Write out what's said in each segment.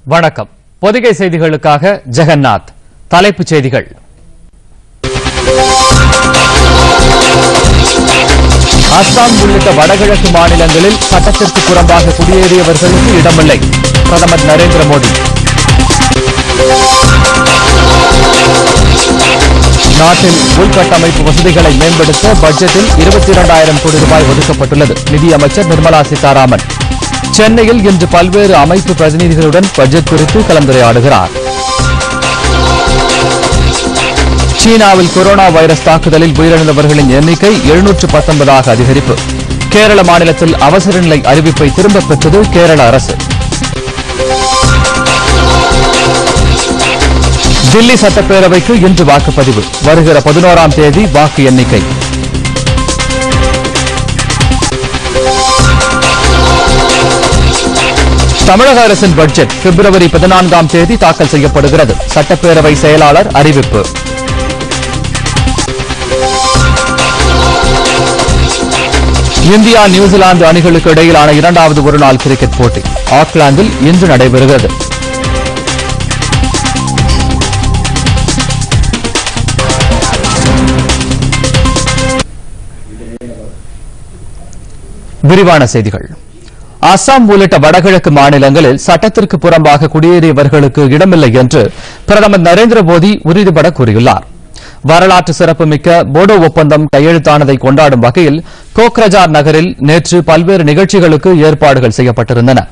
வணக்கம் பொதிகை செய்திகளுக்காக ஜெகநாத் தலைப்புச் செய்திகள் அஸ்ஸாம் உள்ளிட்ட வடகிழக்கு மாநிலங்களில் சட்டத்திற்கு புறம்பாக குடியேறியவர்களுக்கு இடமில்லை பிரதமர் நரேந்திர மோடி நாட்டில் உள்கட்டமைப்பு வசதிகளை மேம்படுத்த பட்ஜெட்டில் இருபத்தி இரண்டாயிரம் கோடி ரூபாய் ஒதுக்கப்பட்டுள்ளது நிதியமைச்சர் நிர்மலா சீதாராமன் சென்னையில் இன்று பல்வேறு அமைப்பு பிரதிநிதிகளுடன் பட்ஜெட் குறித்து கலந்துரையாடுகிறார் சீனாவில் கொரோனா வைரஸ் தாக்குதலில் உயிரிழந்தவர்களின் எண்ணிக்கை எழுநூற்று பத்தொன்பதாக அதிகரிப்பு கேரள மாநிலத்தில் அவசர நிலை அறிவிப்பை திரும்பப் பெற்றது கேரள அரசு தில்லி சட்டப்பேரவைக்கு இன்று வாக்குப்பதிவு வருகிற பதினோராம் தேதி வாக்கு எண்ணிக்கை தமிழக அரசின் பட்ஜெட் பிப்ரவரி பதினான்காம் தேதி தாக்கல் செய்யப்படுகிறது சட்டப்பேரவை செயலாளர் அறிவிப்பு இந்தியா நியூசிலாந்து அணிகளுக்கு இடையிலான இரண்டாவது ஒருநாள் கிரிக்கெட் போட்டி ஆக்லாந்தில் இன்று நடைபெறுகிறது விரிவான செய்திகள் அஸ்ஸாம் உள்ளிட்ட வடகிழக்கு மாநிலங்களில் சட்டத்திற்கு புறம்பாக குடியேறியவர்களுக்கு இடமில்லை என்று பிரதமர் நரேந்திர மோடி உறுதிபட கூறியுள்ளார் வரலாற்று சிறப்புமிக்க போடோ ஒப்பந்தம் கையெழுத்தானதை கொண்டாடும் வகையில் கோக்ரஜார் நகரில் நேற்று பல்வேறு நிகழ்ச்சிகளுக்கு ஏற்பாடுகள் செய்யப்பட்டிருந்தன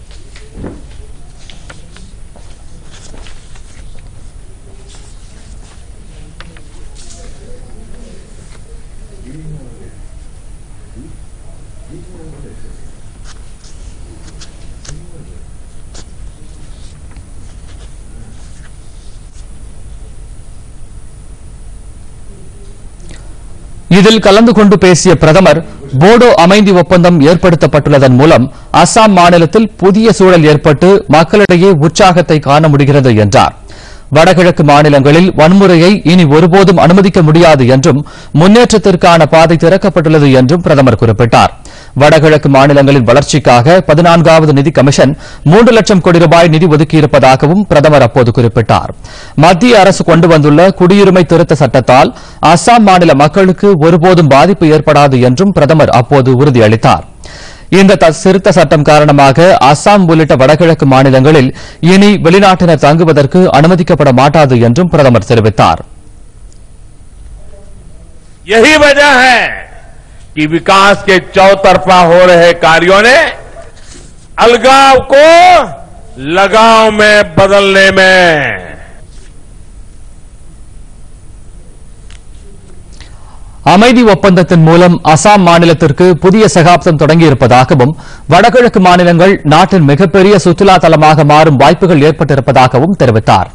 இதில் கலந்து கொண்டு பேசிய பிரதமர் போடோ அமைதி ஒப்பந்தம் ஏற்படுத்தப்பட்டுள்ளதன் மூலம் அஸ்ஸாம் மாநிலத்தில் புதிய சூழல் ஏற்பட்டு மக்களிடையே உற்சாகத்தை காண முடிகிறது என்றார் வடகிழக்கு மாநிலங்களில் வன்முறையை இனி ஒருபோதும் அனுமதிக்க முடியாது என்றும் முன்னேற்றத்திற்கான பாதை திறக்கப்பட்டுள்ளது என்றும் பிரதமர் குறிப்பிட்டார் வடகிழக்கு மாநிலங்களின் வளர்ச்சிக்காக பதினான்காவது நிதி கமிஷன் மூன்று லட்சம் கோடி ரூபாய் நிதி ஒதுக்கியிருப்பதாகவும் பிரதமர் அப்போது குறிப்பிட்டார் மத்திய அரசு கொண்டு வந்துள்ள குடியுரிமை திருத்த சட்டத்தால் அஸ்ஸாம் மாநில மக்களுக்கு ஒருபோதும் பாதிப்பு ஏற்படாது என்றும் பிரதமர் அப்போது உறுதியளித்தார் இந்த த- திருத்த சட்டம் காரணமாக அஸ்ஸாம் உள்ளிட்ட வடகிழக்கு மாநிலங்களில் இனி வெளிநாட்டினர் தங்குவதற்கு அனுமதிக்கப்பட மாட்டாது என்றும் பிரதமர் தெரிவித்தார் यही वजह है कि विकास के चौतरफा हो रहे कार्यों ने अलगाव को लगाव में बदलने में அமைதி ஒப்பந்தத்தின் மூலம் அசாம் மாநிலத்திற்கு புதிய சகாப்தம் தொடங்கியிருப்பதாகவும் வடகிழக்கு மாநிலங்கள் நாட்டின் மிகப்பெரிய சுற்றுலா தலமாக மாறும் வாய்ப்புகள் ஏற்பட்டிருப்பதாகவும் தெரிவித்தார்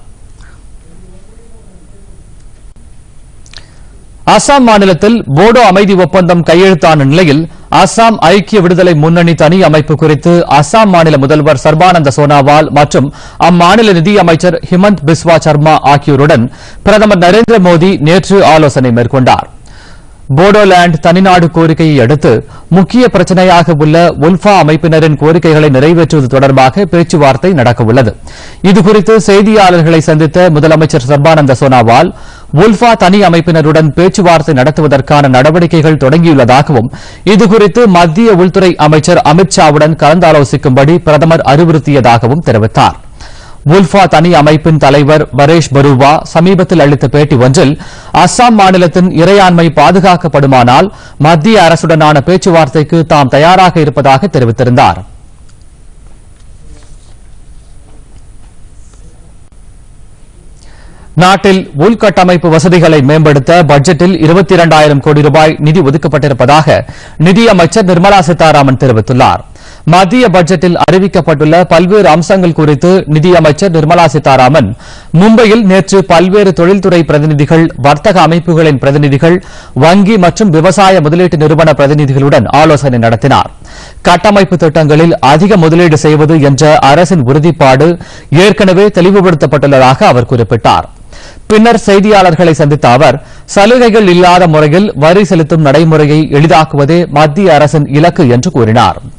அசாம் மாநிலத்தில் போடோ அமைதி ஒப்பந்தம் கையெழுத்தான நிலையில் அசாம் ஐக்கிய விடுதலை முன்னணி தனி அமைப்பு குறித்து அசாம் மாநில முதல்வர் சர்பானந்த சோனாவால் மற்றும் அம்மாநில நிதியமைச்சர் ஹிமந்த் பிஸ்வா சர்மா ஆகியோருடன் பிரதமர் நரேந்திர மோடி நேற்று ஆலோசனை மேற்கொண்டார் போடோலேண்ட் தனிநாடு கோரிக்கையை அடுத்து முக்கிய பிரச்சனையாக உள்ள உல்ஃபா அமைப்பினரின் கோரிக்கைகளை நிறைவேற்றுவது தொடர்பாக பேச்சுவார்த்தை நடக்கவுள்ளது இதுகுறித்து செய்தியாளர்களை சந்தித்த முதலமைச்சர் சர்பானந்த சோனாவால் உல்ஃபா தனி அமைப்பினருடன் பேச்சுவார்த்தை நடத்துவதற்கான நடவடிக்கைகள் தொடங்கியுள்ளதாகவும் இதுகுறித்து மத்திய உள்துறை அமைச்சர் அமித் ஷாவுடன் கலந்தாலோசிக்கும்படி பிரதமர் அறிவுறுத்தியதாகவும் தெரிவித்தார் உல்ஃபா தனி அமைப்பின் தலைவர் பரேஷ் பரூவா சமீபத்தில் அளித்த பேட்டி ஒன்றில் அஸ்ஸாம் மாநிலத்தின் இறையாண்மை பாதுகாக்கப்படுமானால் மத்திய அரசுடனான பேச்சுவார்த்தைக்கு தாம் தயாராக இருப்பதாக தெரிவித்திருந்தார் நாட்டில் உள்கட்டமைப்பு வசதிகளை மேம்படுத்த பட்ஜெட்டில் இருபத்தி இரண்டாயிரம் கோடி ரூபாய் நிதி ஒதுக்கப்பட்டிருப்பதாக நிதியமைச்சர் நிர்மலா சீதாராமன் தெரிவித்துள்ளார் மத்திய பட்ஜெட்டில் அறிவிக்கப்பட்டுள்ள பல்வேறு அம்சங்கள் குறித்து நிதியமைச்சர் நிர்மலா சீதாராமன் மும்பையில் நேற்று பல்வேறு தொழில்துறை பிரதிநிதிகள் வர்த்தக அமைப்புகளின் பிரதிநிதிகள் வங்கி மற்றும் விவசாய முதலீட்டு நிறுவன பிரதிநிதிகளுடன் ஆலோசனை நடத்தினார் கட்டமைப்பு திட்டங்களில் அதிக முதலீடு செய்வது என்ற அரசின் உறுதிப்பாடு ஏற்கனவே தெளிவுபடுத்தப்பட்டுள்ளதாக அவர் குறிப்பிட்டார் பின்னர் செய்தியாளர்களை சந்தித்த அவர் சலுகைகள் இல்லாத முறையில் வரி செலுத்தும் நடைமுறையை எளிதாக்குவதே மத்திய அரசின் இலக்கு என்று கூறினார்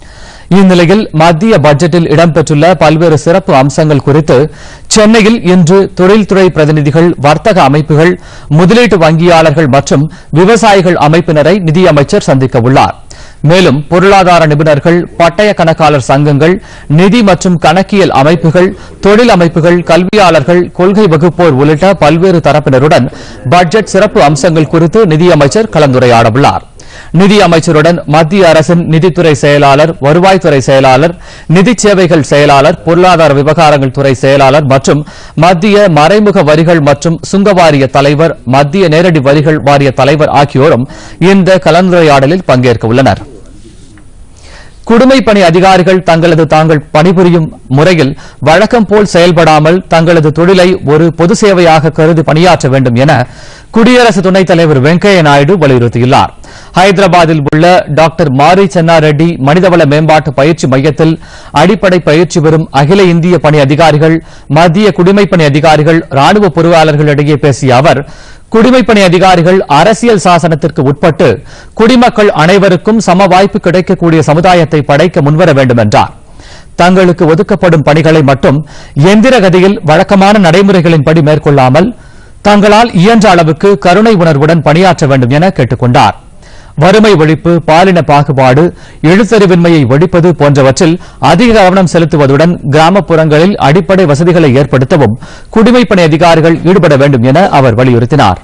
இந்நிலையில் மத்திய பட்ஜெட்டில் இடம்பெற்றுள்ள பல்வேறு சிறப்பு அம்சங்கள் குறித்து சென்னையில் இன்று தொழில்துறை பிரதிநிதிகள் வர்த்தக அமைப்புகள் முதலீட்டு வங்கியாளர்கள் மற்றும் விவசாயிகள் அமைப்பினரை நிதியமைச்சர் சந்திக்க உள்ளார் மேலும் பொருளாதார நிபுணர்கள் பட்டய கணக்காளர் சங்கங்கள் நிதி மற்றும் கணக்கியல் அமைப்புகள் தொழில் அமைப்புகள் கல்வியாளர்கள் கொள்கை வகுப்போர் உள்ளிட்ட பல்வேறு தரப்பினருடன் பட்ஜெட் சிறப்பு அம்சங்கள் குறித்து நிதியமைச்சர் கலந்துரையாடவுள்ளார் நிதி அமைச்சருடன் மத்திய அரசின் நிதித்துறை செயலாளர் வருவாய்த்துறை செயலாளர் நிதி சேவைகள் செயலாளர் பொருளாதார விவகாரங்கள் துறை செயலாளர் மற்றும் மத்திய மறைமுக வரிகள் மற்றும் சுங்க வாரிய தலைவர் மத்திய நேரடி வரிகள் வாரிய தலைவர் ஆகியோரும் இந்த கலந்துரையாடலில் பங்கேற்க உள்ளனர் குடிமைப் பணி அதிகாரிகள் தங்களது தாங்கள் பணிபுரியும் முறையில் வழக்கம் போல் செயல்படாமல் தங்களது தொழிலை ஒரு பொது சேவையாக கருதி பணியாற்ற வேண்டும் என குடியரசு துணைத் தலைவர் வெங்கையா நாயுடு வலியுறுத்தியுள்ளார் ஹைதராபாத்தில் உள்ள டாக்டர் மாரி சென்னாரெட்டி மனிதவள மேம்பாட்டு பயிற்சி மையத்தில் அடிப்படை பயிற்சி பெறும் அகில இந்திய பணி அதிகாரிகள் மத்திய குடிமைப் பணி அதிகாரிகள் ராணுவ பொறுப்பாளர்களிடையே பேசிய அவர் குடிமைப்பணி அதிகாரிகள் அரசியல் சாசனத்திற்கு உட்பட்டு குடிமக்கள் அனைவருக்கும் சம வாய்ப்பு கிடைக்கக்கூடிய சமுதாயத்தை படைக்க முன்வர வேண்டும் என்றார் தங்களுக்கு ஒதுக்கப்படும் பணிகளை மட்டும் எந்திர கதியில் வழக்கமான நடைமுறைகளின்படி மேற்கொள்ளாமல் தங்களால் இயன்ற அளவுக்கு கருணை உணர்வுடன் பணியாற்ற வேண்டும் என கேட்டுக் கொண்டார் வறுமை ஒழிப்பு பாலின பாகுபாடு எழுத்தறிவின்மையை ஒழிப்பது போன்றவற்றில் அதிக கவனம் செலுத்துவதுடன் கிராமப்புறங்களில் அடிப்படை வசதிகளை ஏற்படுத்தவும் குடிமைப்பணி அதிகாரிகள் ஈடுபட வேண்டும் என அவர் வலியுறுத்தினார்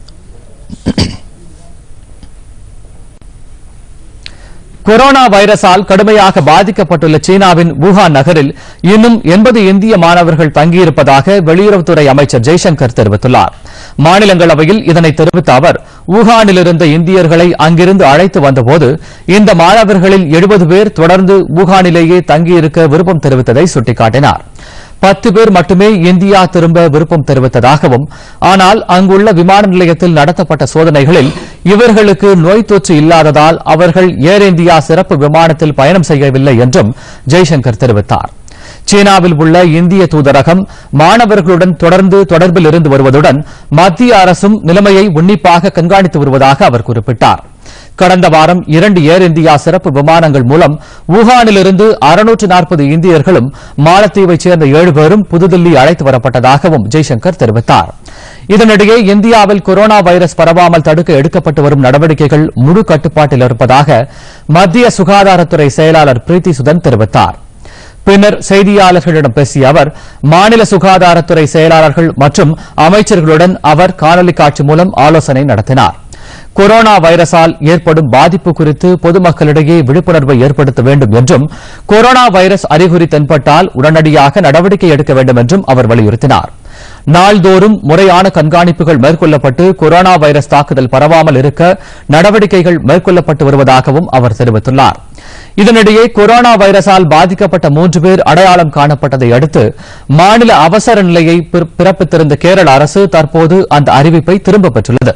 கொரோனா வைரஸால் கடுமையாக பாதிக்கப்பட்டுள்ள சீனாவின் wuhan நகரில் இன்னும் எண்பது இந்திய மாணவர்கள் தங்கியிருப்பதாக வெளியுறவுத்துறை அமைச்சர் ஜெய்சங்கர் தெரிவித்துள்ளார் மாநிலங்களவையில் இதனை தெரிவித்த அவர் wuhanனிலிருந்த இந்தியர்களை அங்கிருந்து அழைத்து வந்தபோது இந்த மாணவர்களில் எழுபது பேர் தொடர்ந்து wuhanனிலேயே தங்கியிருக்க விருப்பம் தெரிவித்ததை சுட்டிக்காட்டினார் பத்து பேர் மட்டுமே இந்தியா திரும்ப விருப்பம் தெரிவித்ததாகவும் ஆனால் அங்குள்ள விமான நிலையத்தில் நடத்தப்பட்ட சோதனைகளில் இவர்களுக்கு நோய் தொற்று இல்லாததால் அவர்கள் ஏர் இந்தியா சிறப்பு விமானத்தில் பயணம் செய்யவில்லை என்றும் ஜெய்சங்கர் தெரிவித்தார் சீனாவில் உள்ள இந்திய தூதரகம் மாணவர்களுடன் தொடர்ந்து தொடர்பில் இருந்து வருவதுடன் மத்திய அரசும் நிலைமையை உன்னிப்பாக கண்காணித்து வருவதாக அவர் குறிப்பிட்டார் கடந்த வாரம் இரண்டு ஏர் இந்தியா சிறப்பு விமானங்கள் மூலம் wuhanனிலிருந்து அறுநூற்று நாற்பது இந்தியர்களும் மாலத்தீவைச் சேர்ந்த ஏழு பேரும் புதுதில்லி அழைத்து வரப்பட்டதாகவும் ஜெய்சங்கர் தெரிவித்தார் இதனிடையே இந்தியாவில் கொரோனா வைரஸ் பரவாமல் தடுக்க எடுக்கப்பட்டு வரும் நடவடிக்கைகள் முழு கட்டுப்பாட்டில் இருப்பதாக மத்திய சுகாதாரத்துறை செயலாளர் பிரீத்தி சுதன் தெரிவித்தார் பின்னர் செய்தியாளர்களிடம் பேசிய அவர் மாநில சுகாதாரத்துறை செயலாளர்கள் மற்றும் அமைச்சர்களுடன் அவர் காணொலி காட்சி மூலம் ஆலோசனை நடத்தினார் கொரோனா வைரஸால் ஏற்படும் பாதிப்பு குறித்து பொதுமக்களிடையே விழிப்புணர்வை ஏற்படுத்த வேண்டும் என்றும் கொரோனா வைரஸ் அறிகுறி தென்பட்டால் உடனடியாக நடவடிக்கை எடுக்க வேண்டும் என்றும் அவர் வலியுறுத்தினார் நாள்தோறும் முறையான கண்காணிப்புகள் மேற்கொள்ளப்பட்டு கொரோனா வைரஸ் தாக்குதல் பரவாமல் இருக்க நடவடிக்கைகள் மேற்கொள்ளப்பட்டு வருவதாகவும் அவர் தெரிவித்துள்ளார் இதனிடையே கொரோனா வைரஸால் பாதிக்கப்பட்ட மூன்று பேர் அடையாளம் காணப்பட்டதை அடுத்து மாநில அவசர நிலையை பிற- பிறப்பித்திருந்த கேரள அரசு தற்போது அந்த அறிவிப்பை திரும்பப் பெற்றுள்ளது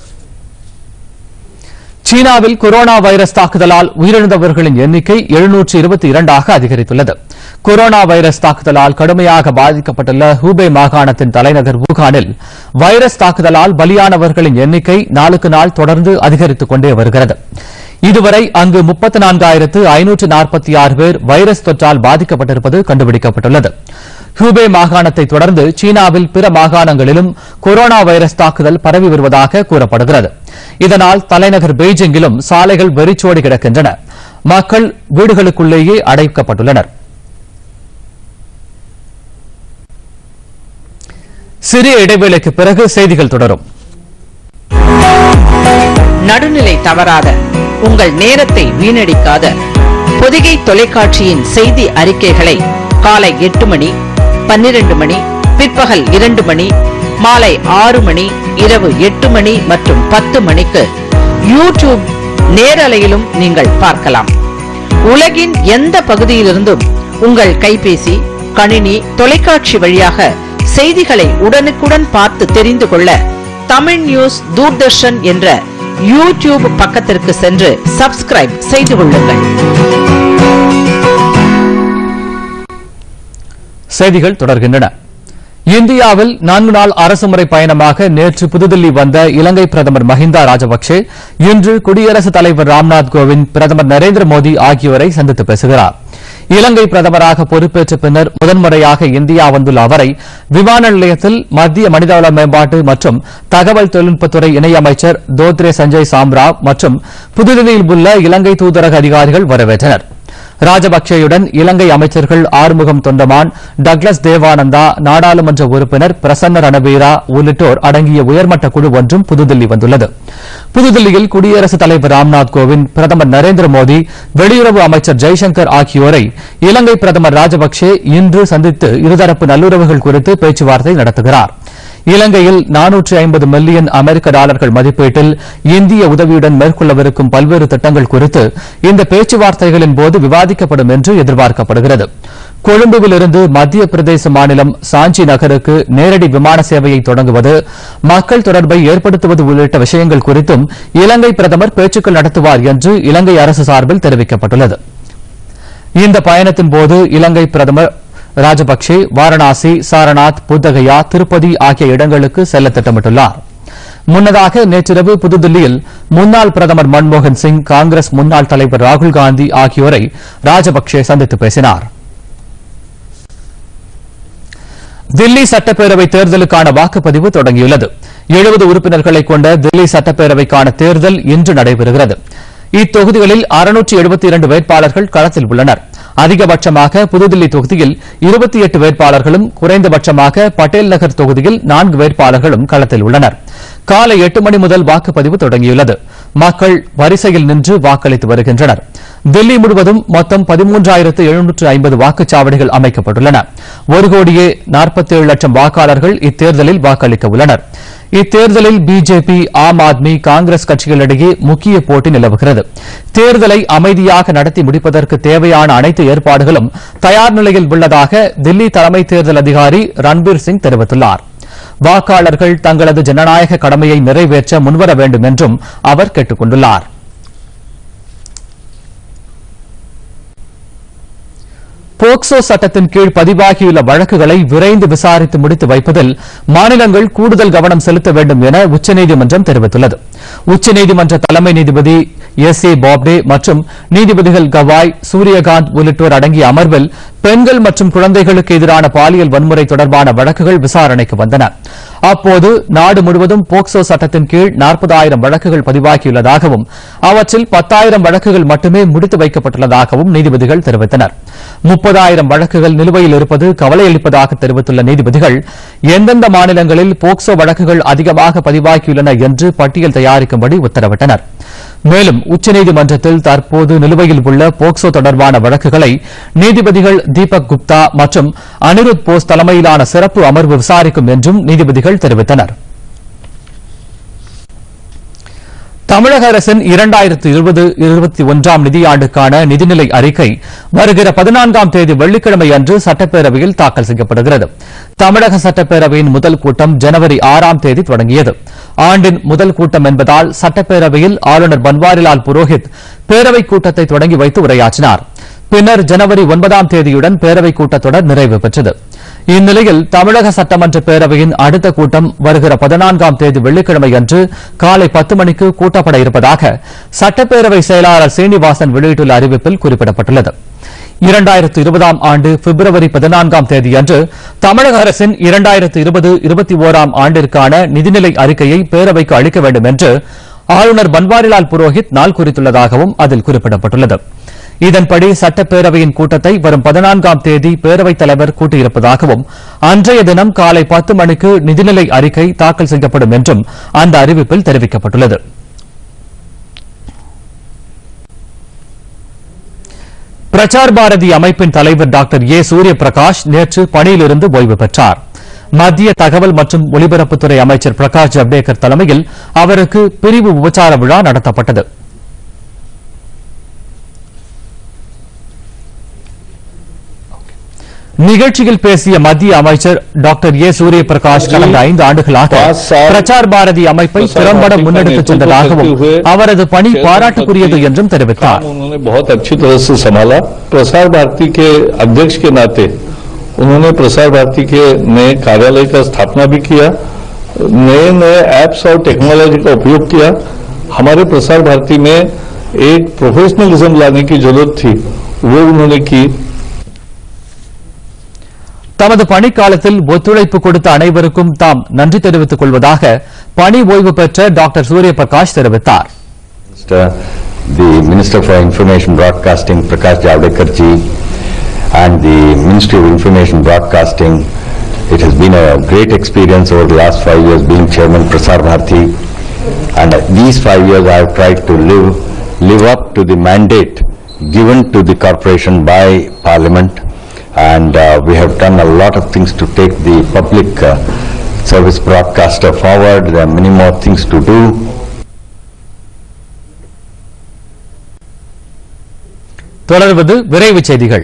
சீனாவில் கொரோனா வைரஸ் தாக்குதலால் உயிரிழந்தவர்களின் எண்ணிக்கை எழுநூற்று இருபத்தி இரண்டாக அதிகரித்துள்ளது கொரோனா வைரஸ் தாக்குதலால் கடுமையாக பாதிக்கப்பட்டுள்ள ஹூபே மாகாணத்தின் தலைநகர் வூகானில் வைரஸ் தாக்குதலால் பலியானவர்களின் எண்ணிக்கை நாளுக்கு நாள் தொடர்ந்து அதிகரித்துக் கொண்டே வருகிறது இதுவரை அங்கு முப்பத்தி நான்காயிரத்து ஐநூற்று நாற்பத்தி ஆறு பேர் வைரஸ் தொற்றால் பாதிக்கப்பட்டிருப்பது கண்டுபிடிக்கப்பட்டுள்ளது ஹூபே மாகாணத்தை தொடர்ந்து சீனாவில் பிற மாகாணங்களிலும் கொரோனா வைரஸ் தாக்குதல் பரவி வருவதாக கூறப்படுகிறது இதனால் தலைநகர் பெய்ஜிங்கிலும் சாலைகள் வெறிச்சோடி கிடக்கின்றன மக்கள் வீடுகளுக்குள்ளேயே அடைக்கப்பட்டுள்ளனர் சிறிய இடைவேளைக்கு பிறகு செய்திகள் தொடரும் நடுநிலை தவறாத உங்கள் நேரத்தை வீணடிக்காத பொதிகை தொலைக்காட்சியின் செய்தி அறிக்கைகளை காலை எட்டு மணி பன்னிரண்டு மணி பிற்பகல் இரண்டு மணி மாலை ஆறு மணி இரவு எட்டு மணி மற்றும் பத்து மணிக்கு யூடியூப் நேரலையிலும் நீங்கள் பார்க்கலாம் உலகின் எந்த பகுதியிலிருந்தும் உங்கள் கைபேசி கணினி தொலைக்காட்சி வழியாக செய்திகளை உடனுக்குடன் பார்த்து தெரிந்து கொள்ள தமிழ் நியூஸ் தூர்தர்ஷன் என்ற யூடியூப் பக்கத்திற்கு சென்று சப்ஸ்கிரைப் செய்து கொள்ளுங்கள் செய்திகள் தொடர்கின்றன இந்தியாவில் நான்கு நாள் அரசுமுறை பயணமாக நேற்று புதுதில்லி வந்த இலங்கை பிரதமர் மஹிந்தா ராஜபக்சே இன்று குடியரசுத் தலைவர் ராம்நாத் கோவிந்த் பிரதமர் நரேந்திர மோடி ஆகியோரை சந்தித்து பேசுகிறார் இலங்கை பிரதமராக பொறுப்பேற்ற பின்னர் முதன்முறையாக இந்தியா வந்துள்ள அவரை விமான நிலையத்தில் மத்திய மனிதவள மேம்பாட்டு மற்றும் தகவல் தொழில்நுட்பத்துறை இணையமைச்சர் தோத்ரே சஞ்சய் சாம்ராவ் மற்றும் புதுதில்லியில் உள்ள இலங்கை தூதரக அதிகாரிகள் வரவேற்றனர் ராஜபக்சேயுடன் இலங்கை அமைச்சர்கள் ஆறுமுகம் தொண்டமான் டக்ளஸ் தேவானந்தா நாடாளுமன்ற உறுப்பினர் பிரசன்ன ரணவீரா உள்ளிட்டோர் அடங்கிய உயர்மட்ட குழு ஒன்றும் புதுதில்லி வந்துள்ளது புதுதில்லியில் குடியரசுத் தலைவர் ராம்நாத் கோவிந்த் பிரதமர் நரேந்திர மோடி வெளியுறவு அமைச்சர் ஜெய்சங்கர் ஆகியோரை இலங்கை பிரதமர் ராஜபக்சே இன்று சந்தித்து இருதரப்பு நல்லுறவுகள் குறித்து பேச்சுவார்த்தை நடத்துகிறார் இலங்கையில் நானூற்று ஐம்பது மில்லியன் அமெரிக்க டாலர்கள் மதிப்பீட்டில் இந்திய உதவியுடன் மேற்கொள்ளவிருக்கும் பல்வேறு திட்டங்கள் குறித்து இந்த பேச்சுவார்த்தைகளின் போது விவாதிக்கப்படும் என்று எதிர்பார்க்கப்படுகிறது கொழும்புவிலிருந்து மத்திய பிரதேச மாநிலம் சாஞ்சி நகருக்கு நேரடி விமான சேவையை தொடங்குவது மக்கள் தொடர்பை ஏற்படுத்துவது உள்ளிட்ட விஷயங்கள் குறித்தும் இலங்கை பிரதமர் பேச்சுக்கள் நடத்துவார் என்று இலங்கை அரசு சார்பில் தெரிவிக்கப்பட்டுள்ளது இந்த பயணத்தின் போது இலங்கை பிரதமர் ராஜபக்சே வாரணாசி சாரநாத் புத்தகயா திருப்பதி ஆகிய இடங்களுக்கு செல்ல திட்டமிட்டுள்ளார் முன்னதாக நேற்றிரவு புதுதில்லியில் முன்னாள் பிரதமர் மன்மோகன் சிங் காங்கிரஸ் முன்னாள் தலைவர் ராகுல் காந்தி ஆகியோரை ராஜபக்சே சந்தித்து பேசினார் தில்லி சட்டப்பேரவை தேர்தலுக்கான வாக்குப்பதிவு தொடங்கியுள்ளது எழுபது உறுப்பினர்களை கொண்ட தில்லி சட்டப்பேரவைக்கான தேர்தல் இன்று நடைபெறுகிறது இத்தொகுதிகளில் அறுநூற்றி எழுபத்தி இரண்டு வேட்பாளர்கள் களத்தில் உள்ளனர் அதிகபட்சமாக புதுதில்லி தொகுதியில் இருபத்தி எட்டு வேட்பாளர்களும் குறைந்தபட்சமாக பட்டேல் நகர் தொகுதியில் நான்கு வேட்பாளர்களும் களத்தில் உள்ளனர் காலை எட்டு மணி முதல் வாக்குப்பதிவு தொடங்கியுள்ளது மக்கள் வரிசையில் நின்று வாக்களித்து வருகின்றனர் தில்லி முழுவதும் மொத்தம் பதிமூன்றாயிரத்து எழுநூற்று ஐம்பது வாக்குச்சாவடிகள் அமைக்கப்பட்டுள்ளன ஒரு கோடியே நாற்பத்தேழு லட்சம் வாக்காளர்கள் இத்தேர்தலில் வாக்களிக்க உள்ளனர் இத்தேர்தலில் பிஜேபி ஆம் ஆத்மி காங்கிரஸ் கட்சிகளிடையே முக்கிய போட்டி நிலவுகிறது தேர்தலை அமைதியாக நடத்தி முடிப்பதற்கு தேவையான அனைத்து ஏற்பாடுகளும் தயார் நிலையில் உள்ளதாக தில்லி தலைமை தேர்தல் அதிகாரி ரன்பீர் சிங் தெரிவித்துள்ளார் வாக்காளர்கள் தங்களது ஜனநாயக கடமையை நிறைவேற்ற முன்வர வேண்டும் என்றும் அவர் கேட்டுக் கொண்டுள்ளார் போக்சோ சட்டத்தின் கீழ் பதிவாகியுள்ள வழக்குகளை விரைந்து விசாரித்து முடித்து வைப்பதில் மாநிலங்கள் கூடுதல் கவனம் செலுத்த வேண்டும் என உச்சநீதிமன்றம் தெரிவித்துள்ளது உச்சநீதிமன்ற தலைமை நீதிபதி எஸ் ஏ பாப்டே மற்றும் நீதிபதிகள் கவாய் சூரியகாந்த் உள்ளிட்டோர் அடங்கிய அமர்வில் பெண்கள் மற்றும் குழந்தைகளுக்கு எதிரான பாலியல் வன்முறை தொடர்பான வழக்குகள் விசாரணைக்கு வந்தன அப்போது நாடு முழுவதும் போக்சோ சட்டத்தின் கீழ் நாற்பதாயிரம் வழக்குகள் பதிவாகியுள்ளதாகவும் அவற்றில் பத்தாயிரம் வழக்குகள் மட்டுமே முடித்து வைக்கப்பட்டுள்ளதாகவும் நீதிபதிகள் தெரிவித்தனர் முப்பதாயிரம் வழக்குகள் நிலுவையில் இருப்பது கவலையளிப்பதாக தெரிவித்துள்ள நீதிபதிகள் எந்தெந்த மாநிலங்களில் போக்சோ வழக்குகள் அதிகமாக பதிவாகியுள்ளன என்று பட்டியல் தயாரிக்கும்படி உத்தரவிட்டனர் மேலும் உச்சநீதிமன்றத்தில் தற்போது நிலுவையில் உள்ள போக்சோ தொடர்பான வழக்குகளை நீதிபதிகள் தீபக் குப்தா மற்றும் அனிருத் போஸ் தலைமையிலான சிறப்பு அமர்வு விசாரிக்கும் என்றும் நீதிபதிகள் தெரிவித்தனர் தமிழக அரசின் இரண்டாயிரத்து இருபது இருபத்தி ஒன்றாம் நிதியாண்டுக்கான நிதிநிலை அறிக்கை வருகிற பதினான்காம் தேதி வெள்ளிக்கிழமை அன்று சட்டப்பேரவையில் தாக்கல் செய்யப்படுகிறது தமிழக சட்டப்பேரவையின் முதல் கூட்டம் ஜனவரி ஆறாம் தேதி தொடங்கியது ஆண்டின் முதல் கூட்டம் என்பதால் சட்டப்பேரவையில் ஆளுநர் பன்வாரிலால் புரோஹித் பேரவைக் கூட்டத்தை தொடங்கி வைத்து உரையாற்றினார் பின்னர் ஜனவரி ஒன்பதாம் தேதியுடன் பேரவைக் கூட்டத்தொடர் நிறைவு பெற்றது இந்நிலையில் தமிழக சட்டமன்ற பேரவையின் அடுத்த கூட்டம் வருகிற பதினான்காம் தேதி வெள்ளிக்கிழமை அன்று காலை பத்து மணிக்கு கூட்டப்பட இருப்பதாக சட்டப்பேரவை செயலாளர் சீனிவாசன் வெளியிட்டுள்ள அறிவிப்பில் குறிப்பிடப்பட்டுள்ளது இரண்டாயிரத்து இருபதாம் ஆண்டு பிப்ரவரி பதினான்காம் தேதியன்று தமிழக அரசின் இரண்டாயிரத்து இருபது இருபத்தி ஓராம் ஆண்டிற்கான நிதிநிலை அறிக்கையை பேரவைக்கு அளிக்க வேண்டும் என்று ஆளுநர் பன்வாரிலால் புரோஹித் நாள் குறித்துள்ளதாகவும் அதில் குறிப்பிடப்பட்டுள்ளது இதன்படி சட்டப்பேரவையின் கூட்டத்தை வரும் பதினான்காம் தேதி பேரவைத் தலைவர் கூட்டியிருப்பதாகவும் அன்றைய தினம் காலை பத்து மணிக்கு நிதிநிலை அறிக்கை தாக்கல் செய்யப்படும் என்றும் அந்த அறிவிப்பில் தெரிவிக்கப்பட்டுள்ளது பிரசார் பாரதி அமைப்பின் தலைவர் டாக்டர் ஏ சூரியபிரகாஷ் நேற்று பணியிலிருந்து ஓய்வு பெற்றார் மத்திய தகவல் மற்றும் ஒலிபரப்புத்துறை அமைச்சர் பிரகாஷ் ஜவ்டேகர் தலைமையில் அவருக்கு பிரிவு உபச்சார விழா நடத்தப்பட்டது நிகழ்ச்சியில் பேசிய மத்திய அமைச்சர் டாக்டர் ஏ சூரியபிரகாஷ் கடந்த ஐந்து ஆண்டுகளாக பிரசார் பாரதி அமைப்பை திறம்பட முன்னெடுத்துச் சென்றதாகவும் அவரது பணி பாராட்டுக்குரியது என்றும் தெரிவித்தார் काम उन्होंने बहुत अच्छी तरह से संभाला प्रसार भारती के अध्यक्ष के नाते उन्होंने प्रसार भारती के नए कार्यालय का स्थापना भी किया नए नए एप्स और टेक्नोलॉजी का उपयोग किया हमारे प्रसार भारती में एक प्रोफेशनलिज्म लाने की जरूरत थी वो उन्होंने की தமது பணிக்காலத்தில் ஒத்துழைப்பு கொடுத்த அனைவருக்கும் தாம் நன்றி தெரிவித்துக் கொள்வதாக பணி ஓய்வு பெற்ற டாக்டர் சூரிய பிரகாஷ் தெரிவித்தார் Minister, the Minister for Information Broadcasting, Prakash Javadekar ji, and the Ministry of Information Broadcasting. It has been a great experience over the last five years being Chairman Prasar Bharati. And these five years I have tried to live, live up to the mandate given to the corporation by Parliament. And uh, we have done a lot of things to take the public uh, service broadcaster forward. There are many more things to do. தொடர்வது விரைவுச் செய்திகள்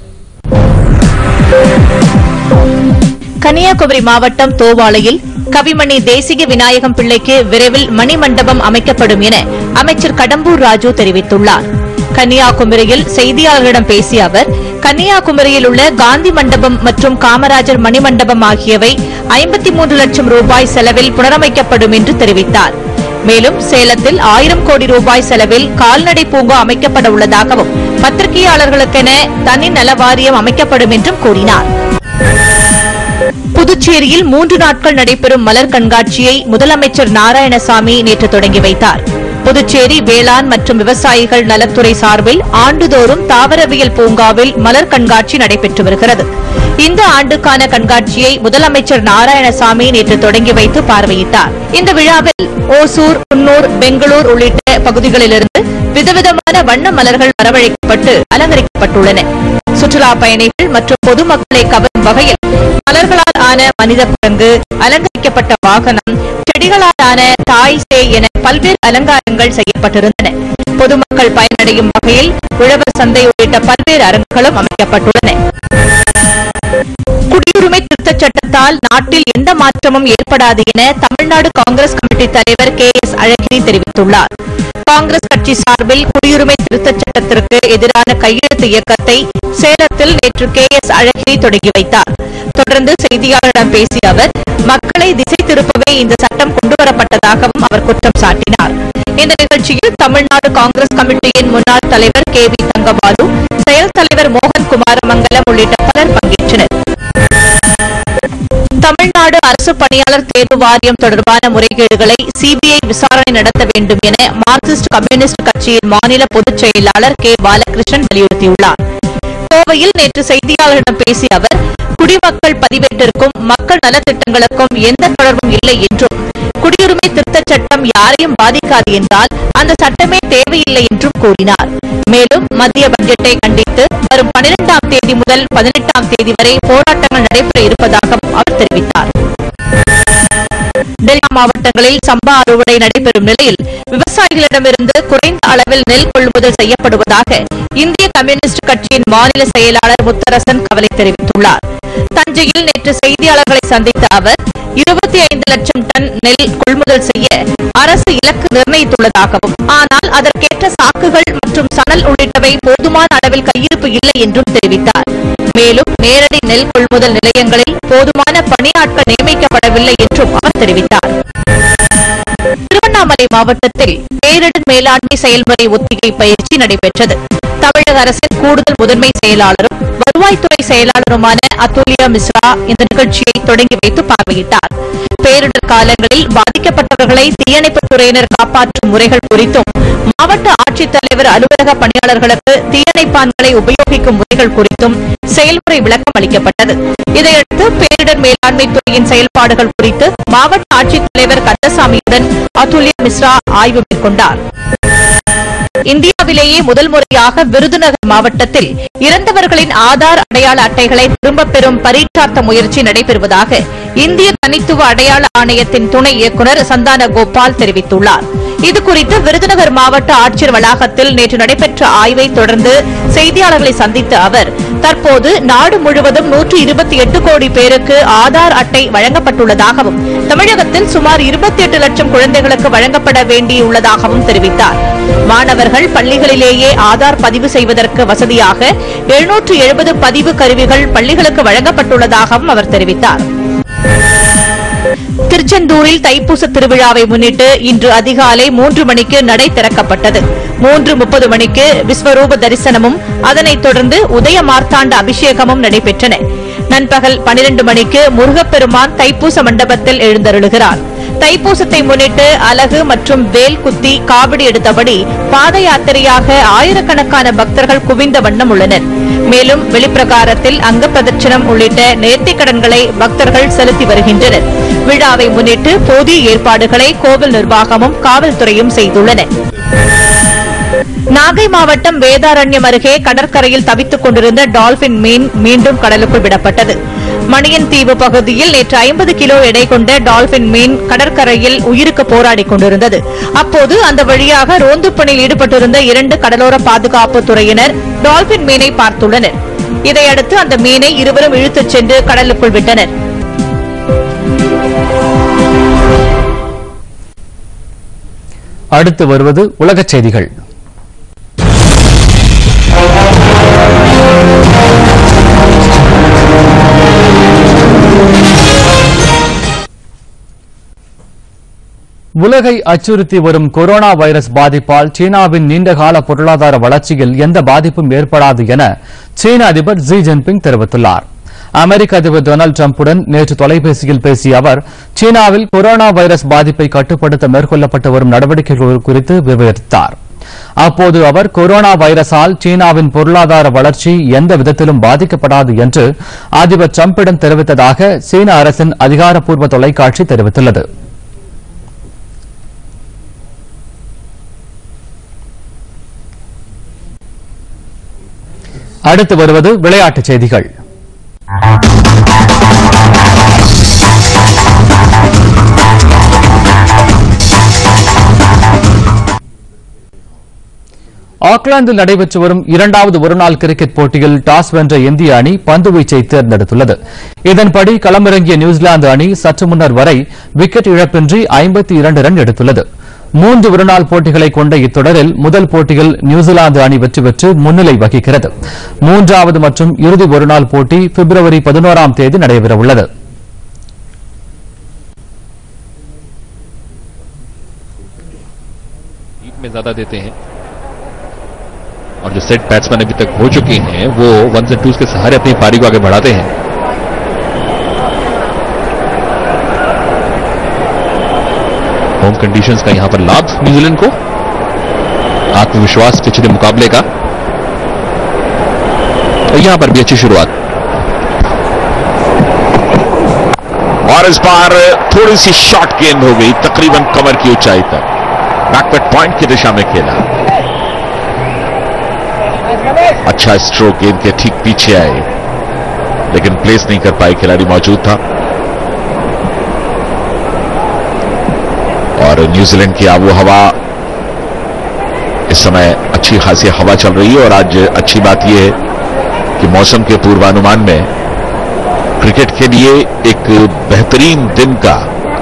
கன்னியாகுமரி மாவட்டம் தோவாளையில் கவிமணி தேசிக விநாயகம் பிள்ளைக்கு விரைவில் மணிமண்டபம் அமைக்கப்படும் என அமைச்சர் கடம்பூர் ராஜு தெரிவித்துள்ளார் கன்னியாகுமரியில் செய்தியாளர்களிடம் பேசிய அவர் கன்னியாகுமரியில் உள்ள காந்தி மண்டபம் மற்றும் காமராஜர் மணிமண்டபம் ஆகியவை ஐம்பத்தி மூன்று லட்சம் ரூபாய் செலவில் புனரமைக்கப்படும் என்று தெரிவித்தார் மேலும் சேலத்தில் ஆயிரம் கோடி ரூபாய் செலவில் கால்நடை பூங்கா அமைக்கப்பட உள்ளதாகவும் பத்திரிகையாளர்களுக்கென தனி நல வாரியம் அமைக்கப்படும் என்றும் கூறினார் புதுச்சேரியில் மூன்று நாட்கள் நடைபெறும் மலர் கண்காட்சியை முதலமைச்சர் நாராயணசாமி நேற்று தொடங்கி வைத்தார் புதுச்சேரி வேளாண் மற்றும் விவசாயிகள் நலத்துறை சார்பில் ஆண்டுதோறும் தாவரவியல் பூங்காவில் மலர் கண்காட்சி நடைபெற்று வருகிறது இந்த ஆண்டுக்கான கண்காட்சியை முதலமைச்சர் நாராயணசாமி நேற்று தொடங்கி வைத்து பார்வையிட்டார் இந்த விழாவில் ஓசூர் குன்னூர் பெங்களூர் உள்ளிட்ட பகுதிகளிலிருந்து விதவிதமான வண்ண மலர்கள் வரவழைக்கப்பட்டு அலங்கரிக்கப்பட்டுள்ளன சுற்றுலா பயணிகள் மற்றும் பொதுமக்களை கவரும் வகையில் மலர்களால் ஆன மனித குரங்கு அலங்கரிக்கப்பட்ட வாகனம் செடிகளால் ஆன தாய் சே என பல்வேறு அலங்காரங்கள் செய்யப்பட்டிருந்தன பொதுமக்கள் பயனடையும் வகையில் உழவர் சந்தை உள்ளிட்ட பல்வேறு அரங்குகளும் அமைக்கப்பட்டுள்ளன குடியுரிமை திருத்தச் சட்டத்தால் நாட்டில் எந்த மாற்றமும் ஏற்படாது என தமிழ்நாடு காங்கிரஸ் கமிட்டி தலைவர் கே எஸ் அழகிரி தெரிவித்துள்ளார் காங்கிரஸ் கட்சி சார்பில் குடியுரிமை திருத்தச் சட்டத்திற்கு எதிரான கையெழுத்து இயக்கத்தை சேலத்தில் நேற்று கே எஸ் அழகிரி தொடங்கி வைத்தார் தொடர்ந்து செய்தியாளரிடம் பேசிய அவர் மக்களை திசை திருப்பவே இந்த சட்டம் கொண்டுவரப்பட்டதாகவும் அவர் குற்றம் சாட்டினார் இந்த நிகழ்ச்சியில் தமிழ்நாடு காங்கிரஸ் கமிட்டியின் முன்னாள் தலைவர் கே வி தங்கபாலு செயல் தலைவர் மோகன் குமாரமங்கலம் உள்ளிட்ட பலர் பங்கேற்றனர் தமிழ்நாடு அரசு பணியாளர் தேர்வு வாரியம் தொடர்பான முறைகேடுகளை சிபிஐ விசாரணை நடத்த வேண்டும் என மார்க்சிஸ்ட் கம்யூனிஸ்ட் கட்சியின் மாநில பொதுச் செயலாளர் கே பாலகிருஷ்ணன் வலியுறுத்தியுள்ளார் கோவையில் நேற்று செய்தியாளர்களிடம் பேசிய அவர் குடிமக்கள் பதிவேட்டிற்கும் மக்கள் நலத்திட்டங்களுக்கும் எந்த தொடர்பும் இல்லை என்றும் குடியுரிமை திருத்தச் சட்டம் யாரையும் பாதிக்காது என்றால் அந்த சட்டமே தேவையில்லை என்றும் கூறினார் மேலும் மத்திய பட்ஜெட்டை கண்டித்து வரும் பனிரெண்டாம் தேதி முதல் பதினெட்டாம் தேதி வரை போராட்டங்கள் நடைபெற இருப்பதாகவும் அவர் தெரிவித்தார் டெல்டா மாவட்டங்களில் சம்பா அறுவடை நடைபெறும் நிலையில் விவசாயிகளிடமிருந்து குறைந்த அளவில் நெல் கொள்முதல் செய்யப்படுவதாக இந்திய கம்யூனிஸ்ட் கட்சியின் மாநில செயலாளர் முத்தரசன் கவலை தெரிவித்துள்ளார் தஞ்சையில் நேற்று செய்தியாளர்களை சந்தித்த அவர் இருபத்தி ஐந்து லட்சம் டன் நெல் கொள்முதல் செய்ய அரசு இலக்கு நிர்ணயித்துள்ளதாகவும் ஆனால் அதற்கேற்ற சாக்குகள் மற்றும் சணல் உள்ளிட்டவை போதுமான அளவில் கையிருப்பு இல்லை என்றும் தெரிவித்தார் மேலும் நேரடி நெல் கொள்முதல் நிலையங்களில் போதுமான பணியாட்கள் நியமிக்கப்படவில்லை என்றும் அவர் தெரிவித்தார் திருவண்ணாமலை மாவட்டத்தில் பேரிடர் மேலாண்மை செயல்முறை ஒத்திகை பயிற்சி நடைபெற்றது தமிழக அரசின் கூடுதல் முதன்மை செயலாளரும் வருவாய்த்துறை செயலாளருமான அதுல்யா மிஸ்ரா இந்த நிகழ்ச்சியை தொடங்கி வைத்து பார்வையிட்டார் பேரிடர் காலங்களில் பாதிக்கப்பட்டவர்களை தீயணைப்புத் துறையினர் காப்பாற்றும் முறைகள் குறித்தும் மாவட்ட ஆட்சித்தலைவர் அலுவலக பணியாளர்களுக்கு தீயணைப்பான்களை உபயோகிக்கும் முறைகள் குறித்தும் செயல்முறை விளக்கம் அளிக்கப்பட்டது இதையடுத்து பேரிடர் மேலாண்மை துறையின் செயல்பாடுகள் குறித்து மாவட்ட ஆட்சித்தலைவர் கந்தசாமியுடன் அதுல்யா மிஸ்ரா ஆய்வு மேற்கொண்டார் இந்தியாவிலேயே முதல் முறையாக விருதுநகர் மாவட்டத்தில் இறந்தவர்களின் ஆதார் அடையாள அட்டைகளை திரும்பப் பெறும் பரீட்சார்த்த முயற்சி நடைபெறுவதாக இந்திய தனித்துவ அடையாள ஆணையத்தின் துணை இயக்குநர் சந்தான கோபால் தெரிவித்துள்ளார் இதுகுறித்து விருதுநகர் மாவட்ட ஆட்சியர் வளாகத்தில் நேற்று நடைபெற்ற ஆய்வை தொடர்ந்து செய்தியாளர்களை சந்தித்த அவர் தற்போது நாடு முழுவதும் நூற்று இருபத்தி எட்டு கோடி பேருக்கு ஆதார் அட்டை வழங்கப்பட்டுள்ளதாகவும் தமிழகத்தில் சுமார் இருபத்தி எட்டு லட்சம் குழந்தைகளுக்கு வழங்கப்பட வேண்டியுள்ளதாகவும் தெரிவித்தார் மாணவர்கள் பள்ளிகளிலேயே ஆதார் பதிவு செய்வதற்கு வசதியாக எழுநூற்று எழுபது பதிவு கருவிகள் பள்ளிகளுக்கு வழங்கப்பட்டுள்ளதாகவும் அவர் தெரிவித்தார் திருச்செந்தூரில் தைப்பூச திருவிழாவை முன்னிட்டு இன்று அதிகாலை மூன்று மணிக்கு நடை திறக்கப்பட்டது மூன்று முப்பது மணிக்கு விஸ்வரூப தரிசனமும் அதனைத் தொடர்ந்து உதய மார்த்தாண்ட அபிஷேகமும் நடைபெற்றன நண்பகல் பனிரண்டு மணிக்கு முருகப்பெருமான் தைப்பூச மண்டபத்தில் எழுந்தருளுகிறார் தைப்பூசத்தை முன்னிட்டு அலகு மற்றும் வேல் குத்தி காவடி எடுத்தபடி பாத யாத்திரையாக ஆயிரக்கணக்கான பக்தர்கள் குவிந்த வண்ணம் உள்ளனர் மேலும் வெளிப்பிரகாரத்தில் அங்க பிரதட்சணம் உள்ளிட்ட நேர்த்திக்கடன்களை பக்தர்கள் செலுத்தி வருகின்றனர் விழாவை முன்னிட்டு போதிய ஏற்பாடுகளை கோவில் நிர்வாகமும் காவல்துறையும் செய்துள்ளன நாகை மாவட்டம் வேதாரண்யம் அருகே கடற்கரையில் தவித்துக் கொண்டிருந்த டால்பின் மீன் மீண்டும் கடலுக்குள் விடப்பட்டது மணியன் தீவு பகுதியில் நேற்று ஐம்பது கிலோ எடை கொண்ட டால்பின் மீன் கடற்கரையில் உயிருக்கு போராடிக் கொண்டிருந்தது அப்போது அந்த வழியாக ரோந்து பணியில் ஈடுபட்டிருந்த இரண்டு கடலோர பாதுகாப்பு துறையினர் டால்பின் மீனை பார்த்துள்ளனர் இதையடுத்து அந்த மீனை இருவரும் இழுத்துச் சென்று கடலுக்குள் விட்டனர் அடுத்து வருவது உலகச் செய்திகள் உலகை அச்சுறுத்தி வரும் கொரோனா வைரஸ் பாதிப்பால் சீனாவின் நீண்டகால பொருளாதார வளர்ச்சியில் எந்த பாதிப்பும் ஏற்படாது என சீன அதிபர் ஜி ஜின்பிங் தெரிவித்துள்ளார் அமெரிக்க அதிபர் டொனால்டு டிரம்புடன் நேற்று தொலைபேசியில் பேசிய அவர் சீனாவில் கொரோனா வைரஸ் பாதிப்பை கட்டுப்படுத்த மேற்கொள்ளப்பட்டு வரும் நடவடிக்கைகள் குறித்து விவரித்தார் அப்போது அவர் கொரோனா வைரஸால் சீனாவின் பொருளாதார வளர்ச்சி எந்த விதத்திலும் பாதிக்கப்படாது என்று அதிபர் டிரம்பிடம் தெரிவித்ததாக சீன அரசின் அதிகாரப்பூர்வ தொலைக்காட்சி தெரிவித்துள்ளது அடுத்து வருவது விளையாட்டுச் செய்திகள் ஆக்லாந்தில் நடைபெற்று வரும் இரண்டாவது ஒருநாள் கிரிக்கெட் போட்டியில் டாஸ் வென்ற இந்திய அணி பந்துவீச்சை தேர்ந்தெடுத்துள்ளது இதன்படி களமிறங்கிய நியூசிலாந்து அணி சற்று முன்னர் வரை விக்கெட் இழப்பின்றி ஐம்பத்தி இரண்டு ரன் எடுத்துள்ளது மூன்று ஒருநாள் போட்டிகளை கொண்ட இத்தொடரில் முதல் போட்டியில் நியூசிலாந்து அணி வெற்றி பெற்று முன்னிலை வகிக்கிறது மூன்றாவது மற்றும் இறுதி ஒருநாள் போட்டி பிப்ரவரி பதினோராம் தேதி நடைபெறவுள்ளது लीड में ज्यादा देते हैं और जो सेट बैट्समैन अभी तक हो चुके हैं वो वन एंड टूज के सहारे अपनी पारी को आगे बढ़ाते हैं होम कंडीशंस का यहां पर लाभ न्यूजीलैंड को आत्मविश्वास पिछले मुकाबले का और यहां पर भी अच्छी शुरुआत और इस बार थोड़ी सी शॉर्ट गेंद हो गई तकरीबन कमर की ऊंचाई तक बैकवर्ड पॉइंट की दिशा में खेला अच्छा स्ट्रोक गेंद के ठीक पीछे आए लेकिन प्लेस नहीं कर पाए खिलाड़ी मौजूद था और न्यूजीलैंड की आबो हवा इस समय अच्छी खासी हवा चल रही है और आज अच्छी बात यह है कि मौसम के पूर्वानुमान में क्रिकेट के लिए एक बेहतरीन दिन का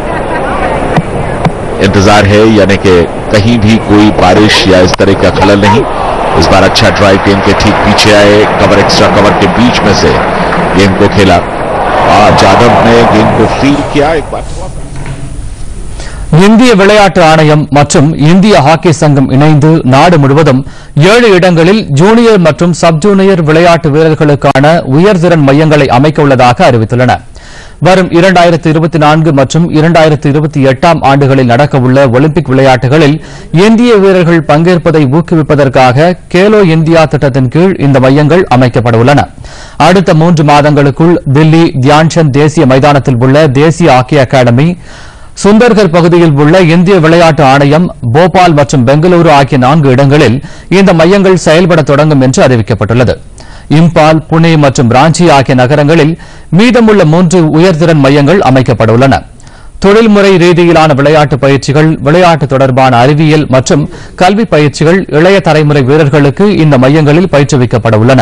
इंतजार है यानी कि कहीं भी कोई बारिश या इस तरह का खलल नहीं इस बार अच्छा ड्राइव गेंद के ठीक पीछे आए कवर एक्स्ट्रा कवर के बीच में से गेंद को खेला और जादव ने गेंद को फील किया एक बार இந்திய விளையாட்டு ஆணையம் மற்றும் இந்திய ஹாக்கி சங்கம் இணைந்து நாடு முழுவதும் ஏழு இடங்களில் ஜூனியர் மற்றும் சப் ஜூனியர் விளையாட்டு வீரர்களுக்கான உயர்திறன் மையங்களை அமைக்க உள்ளதாக அறிவித்துள்ளன வரும் இரண்டாயிரத்து இருபத்தி நான்கு மற்றும் இரண்டாயிரத்து இருபத்தி எட்டாம் ஆண்டுகளில் நடக்கவுள்ள ஒலிம்பிக் விளையாட்டுகளில் இந்திய வீரர்கள் பங்கேற்பதை ஊக்குவிப்பதற்காக கேலோ இந்தியா திட்டத்தின் கீழ் இந்த மையங்கள் அமைக்கப்பட உள்ளன அடுத்த மூன்று மாதங்களுக்குள் தில்லி தியான்சந்த் தேசிய மைதானத்தில் உள்ள தேசிய ஹாக்கி அகாடமி சுந்தர்கர் பகுதியில் உள்ள இந்திய விளையாட்டு ஆணையம் போபால் மற்றும் பெங்களூரு ஆகிய நான்கு இடங்களில் இந்த மையங்கள் செயல்பட தொடங்கும் என்று அறிவிக்கப்பட்டுள்ளது இம்பால் புனே மற்றும் ராஞ்சி ஆகிய நகரங்களில் மீதமுள்ள மூன்று உயர்திறன் மையங்கள் அமைக்கப்பட உள்ளன தொழில்முறை ரீதியிலான விளையாட்டு பயிற்சிகள் விளையாட்டு தொடர்பான அறிவியல் மற்றும் கல்வி பயிற்சிகள் இளைய தலைமுறை வீரர்களுக்கு இந்த மையங்களில் பயிற்றுவிக்கப்பட உள்ளன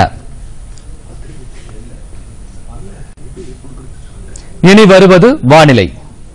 இனி வருவது வானிலை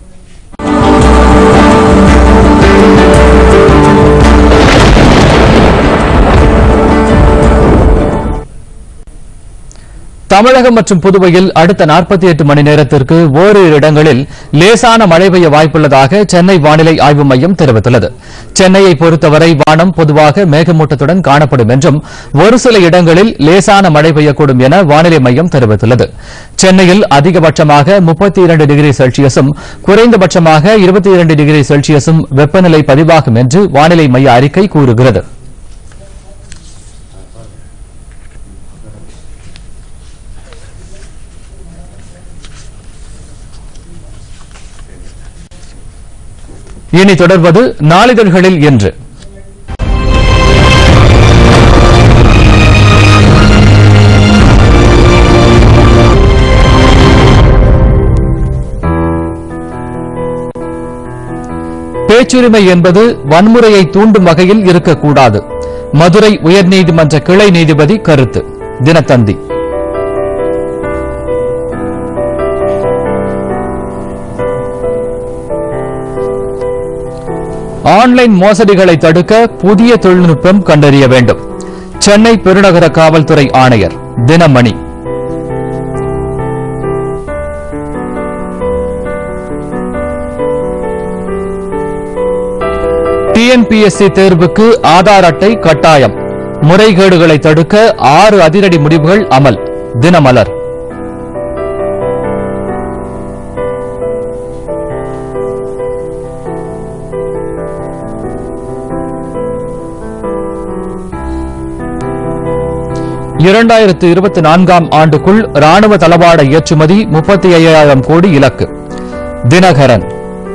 தமிழகம் மற்றும் புதுவையில் அடுத்த 48 மணி நேரத்திற்கு ஓரிரு இடங்களில் லேசான மழை பெய்ய வாய்ப்புள்ளதாக சென்னை வானிலை ஆய்வு மையம் தெரிவித்துள்ளது சென்னையை பொறுத்தவரை வானம் பொதுவாக மேகமூட்டத்துடன் காணப்படும் என்றும் ஒரு சில இடங்களில் லேசான மழை பெய்யக்கூடும் என வானிலை மையம் தெரிவித்துள்ளது சென்னையில் அதிகபட்சமாக 32 டிகிரி செல்சியஸும் குறைந்தபட்சமாக 22 டிகிரி செல்சியஸும் வெப்பநிலை பதிவாகும் என்று வானிலை மைய அறிக்கை கூறுகிறது இனி தொடர்வது நாளிதழ்களில் என்று பேச்சுரிமை என்பது வன்முறையை தூண்டும் வகையில் இருக்கக்கூடாது மதுரை உயர்நீதிமன்ற கிளை நீதிபதி கருத்து தினத்தந்தி ஆன்லைன் மோசடிகளை தடுக்க புதிய தொழில்நுட்பம் கண்டறிய வேண்டும் சென்னை பெருநகர காவல்துறை ஆணையர் தினமணி டிஎன்பிஎஸ்சி தேர்வுக்கு ஆதார் அட்டை கட்டாயம் முறைகேடுகளை தடுக்க ஆறு அதிரடி முடிவுகள் அமல் தினமலர் இரண்டாயிரத்து இருபத்தி நான்காம் ஆண்டுக்குள் ராணுவ தளவாட ஏற்றுமதி முப்பத்தி ஐயாயிரம் கோடி இலக்கு தினகரன்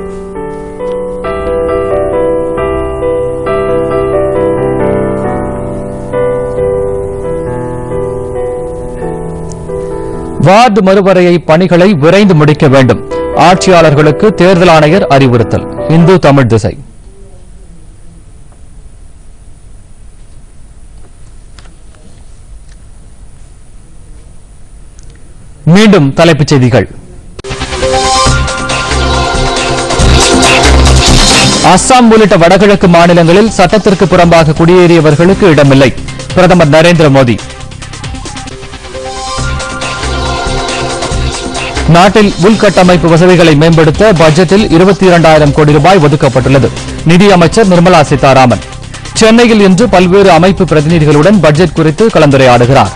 வார்டு மறுவரையை பணிகளை விரைந்து முடிக்க வேண்டும் ஆட்சியாளர்களுக்கு தேர்தல் ஆணையர் அறிவுறுத்தல் இந்து தமிழ் திசை மீண்டும் தலைப்புச் செய்திகள் அஸ்ஸாம் உள்ளிட்ட வடகிழக்கு மாநிலங்களில் சட்டத்திற்கு புறம்பாக குடியேறியவர்களுக்கு இடமில்லை பிரதமர் நரேந்திர மோடி நாட்டில் உள்கட்டமைப்பு வசதிகளை மேம்படுத்த பட்ஜெட்டில் இருபத்தி இரண்டாயிரம் கோடி ரூபாய் ஒதுக்கப்பட்டுள்ளது நிதியமைச்சர் நிர்மலா சீதாராமன் சென்னையில் இன்று பல்வேறு அமைப்பு பிரதிநிதிகளுடன் பட்ஜெட் குறித்து கலந்துரையாடுகிறார்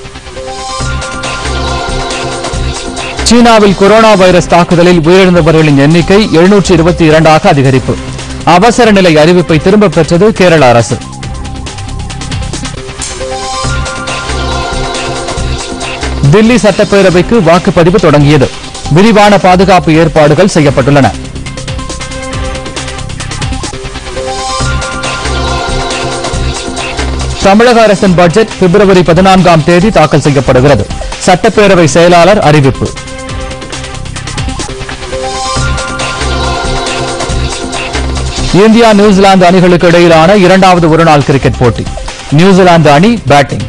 சீனாவில் கொரோனா வைரஸ் தாக்குதலில் உயிரிழந்தவர்களின் எண்ணிக்கை எழுநூற்று இருபத்தி இரண்டாக அதிகரிப்பு அவசர நிலை அறிவிப்பை திரும்பப் பெற்றது கேரள அரசு தில்லி சட்டப்பேரவைக்கு வாக்குப்பதிவு தொடங்கியது விரிவான பாதுகாப்பு ஏற்பாடுகள் செய்யப்பட்டுள்ளன தமிழக அரசின் பட்ஜெட் பிப்ரவரி பதினான்காம் தேதி தாக்கல் செய்யப்படுகிறது சட்டப்பேரவை செயலாளர் அறிவிப்பு இந்தியா நியூசிலாந்து அணிகளுக்கு இடையிலான இரண்டாவது ஒருநாள் கிரிக்கெட் போட்டி நியூசிலாந்து அணி பேட்டிங்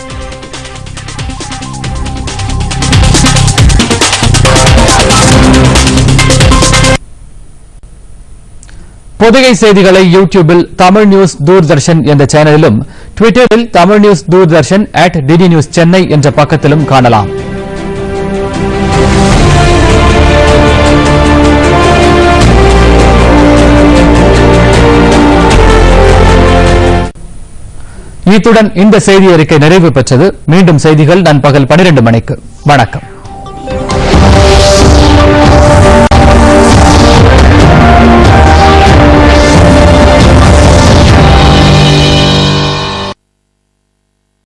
பொதிகை செய்திகளை யூடியூபில் தமிழ் நியூஸ் தூர்தர்ஷன் என்ற சேனலிலும் ட்விட்டரில் Tamil news Doordarshan at DD news Chennai என்ற பக்கத்திலும் காணலாம் இத்துடன் இந்த செய்தி அறிக்கை நிறைவு பெற்றது மீண்டும் செய்திகள் நண்பகல் 12 மணிக்கு வணக்கம்